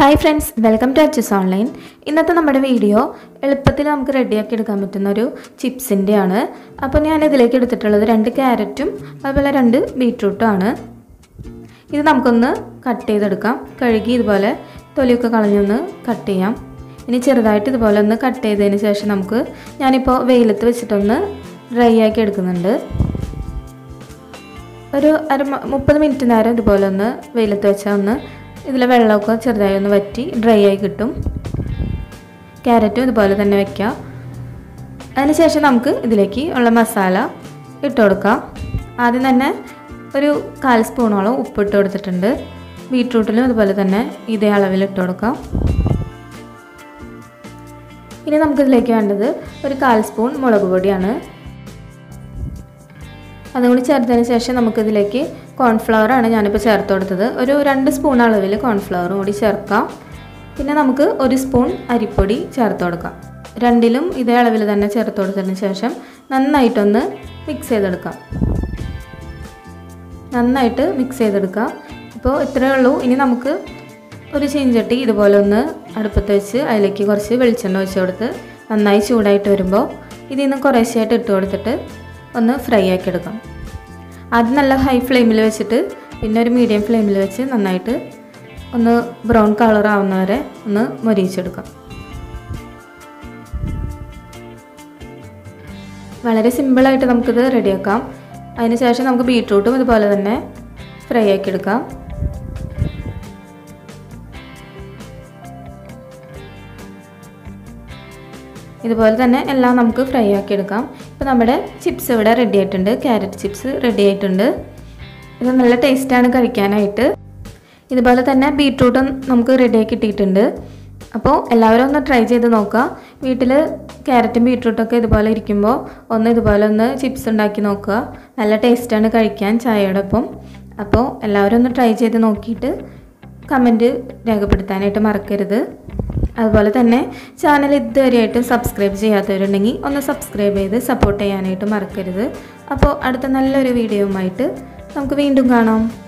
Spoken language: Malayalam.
hi friends welcome to Achus online ഇന്നത്തെ നമ്മുടെ വീഡിയോ എളുപ്പത്തിൽ നമുക്ക് റെഡിയാക്കി എടുക്കാൻ പറ്റുന്ന ഒരു ചിപ്സിൻ്റെ ആണ് അപ്പോൾ ഞാൻ ഇതിലേക്ക് എടുത്തിട്ടുള്ളത് രണ്ട് ക്യാരറ്റും അതുപോലെ രണ്ട് ബീട്രൂട്ടും ആണ് ഇത് നമുക്കൊന്ന് കട്ട് ചെയ്തെടുക്കാം കഴുകി ഇതുപോലെ തൊലിയൊക്കെ കളഞ്ഞൊന്ന് കട്ട് ചെയ്യാം ഇനി ചെറുതായിട്ട് ഇതുപോലെ ഒന്ന് കട്ട് ചെയ്തതിന് ശേഷം നമുക്ക് ഞാനിപ്പോൾ വെയിലത്ത് വെച്ചിട്ടൊന്ന് ഡ്രൈ ആക്കി എടുക്കുന്നുണ്ട് ഒരു അര മുപ്പത് മിനിറ്റ് നേരം ഇതുപോലെ ഒന്ന് വെയിലത്ത് വെച്ചാൽ ഒന്ന് ഇതിലെ വെള്ളമൊക്കെ ചെറുതായി ഒന്ന് വറ്റി ഡ്രൈ ആയി കിട്ടും ക്യാരറ്റും ഇതുപോലെ തന്നെ വെക്കാം അതിനുശേഷം നമുക്ക് ഇതിലേക്ക് ഉള്ള മസാല ഇട്ട് കൊടുക്കാം ആദ്യം തന്നെ ഒരു കാൽ സ്പൂണോളം ഉപ്പ് ഇട്ട് കൊടുത്തിട്ടുണ്ട് ബീട്രൂട്ടിലും ഇതുപോലെ തന്നെ ഇതേ അളവിൽ ഇട്ട് കൊടുക്കാം ഇനി നമുക്കിതിലേക്ക് വേണ്ടത് ഒരു കാൽ സ്പൂൺ മുളക് പൊടിയാണ് അതും കൂടി ചേർത്തതിന് ശേഷം നമുക്കിതിലേക്ക് കോൺഫ്ലവർ ആണ് ഞാനിപ്പോൾ ചേർത്ത് കൊടുത്തത് ഒരു രണ്ട് സ്പൂൺ അളവിൽ കോൺഫ്ലവറും കൂടി ചേർക്കാം പിന്നെ നമുക്ക് ഒരു സ്പൂൺ അരിപ്പൊടി ചേർത്ത് കൊടുക്കാം രണ്ടിലും ഇതേ അളവിൽ തന്നെ ചേർത്ത് കൊടുത്തതിന് ശേഷം നന്നായിട്ടൊന്ന് മിക്സ് ചെയ്തെടുക്കാം നന്നായിട്ട് മിക്സ് ചെയ്തെടുക്കാം അപ്പോൾ ഇത്രയേ ഉള്ളൂ ഇനി നമുക്ക് ഒരു ചീഞ്ചട്ടി ഇതുപോലെ ഒന്ന് അടുപ്പത്ത് വെച്ച് അതിലേക്ക് കുറച്ച് വെളിച്ചെണ്ണ ഒഴിച്ച് കൊടുത്ത് നന്നായി ചൂടായിട്ട് വരുമ്പോൾ ഇതിൽ നിന്ന് കുറേശ്ശെയായിട്ട് ഇട്ട് കൊടുത്തിട്ട് ഒന്ന് ഫ്രൈ ആക്കി എടുക്കാം ആദ്യം നല്ല ഹൈ ഫ്ലെയിമിൽ വെച്ചിട്ട് പിന്നെ ഒരു മീഡിയം ഫ്ലെയിമിൽ വെച്ച് നന്നായിട്ട് ഒന്ന് ബ്രൗൺ കളർ ആവുന്ന വരെ ഒന്ന് മൊരിയിച്ചെടുക്കാം വളരെ സിമ്പിളായിട്ട് നമുക്കിത് റെഡിയാക്കാം അതിന് ശേഷം നമുക്ക് ബീട്രൂട്ടും ഇതുപോലെ തന്നെ ഫ്രൈ ആക്കി എടുക്കാം ഇതുപോലെ തന്നെ എല്ലാം നമുക്ക് ഫ്രൈ ആക്കി എടുക്കാം ഇപ്പോൾ നമ്മുടെ ചിപ്സ് ഇവിടെ റെഡി ആയിട്ടുണ്ട് ക്യാരറ്റ് ചിപ്സ് റെഡി ആയിട്ടുണ്ട് ഇത് നല്ല ടേസ്റ്റാണ് കഴിക്കാനായിട്ട് ഇതുപോലെ തന്നെ ബീട്രൂട്ടും നമുക്ക് റെഡിയാക്കി കിട്ടിയിട്ടുണ്ട് അപ്പോൾ എല്ലാവരും ഒന്ന് ട്രൈ ചെയ്ത് നോക്കുക വീട്ടിൽ ക്യാരറ്റും ബീട്രൂട്ടൊക്കെ ഇതുപോലെ ഇരിക്കുമ്പോൾ ഒന്ന് ഇതുപോലെ ഒന്ന് ചിപ്സ് ഉണ്ടാക്കി നോക്കുക നല്ല ടേസ്റ്റാണ് കഴിക്കാൻ ചായയോടൊപ്പം അപ്പോൾ എല്ലാവരും ഒന്ന് ട്രൈ ചെയ്ത് നോക്കിയിട്ട് കമൻറ്റ് രേഖപ്പെടുത്താനായിട്ട് മറക്കരുത് അതുപോലെ തന്നെ ചാനൽ ഇതുവരെയായിട്ട് സബ്സ്ക്രൈബ് ചെയ്യാത്തവരുണ്ടെങ്കിൽ ഒന്ന് സബ്സ്ക്രൈബ് ചെയ്ത് സപ്പോർട്ട് ചെയ്യാനായിട്ട് മറക്കരുത് അപ്പോൾ അടുത്ത നല്ലൊരു വീഡിയോയുമായിട്ട് നമുക്ക് വീണ്ടും കാണാം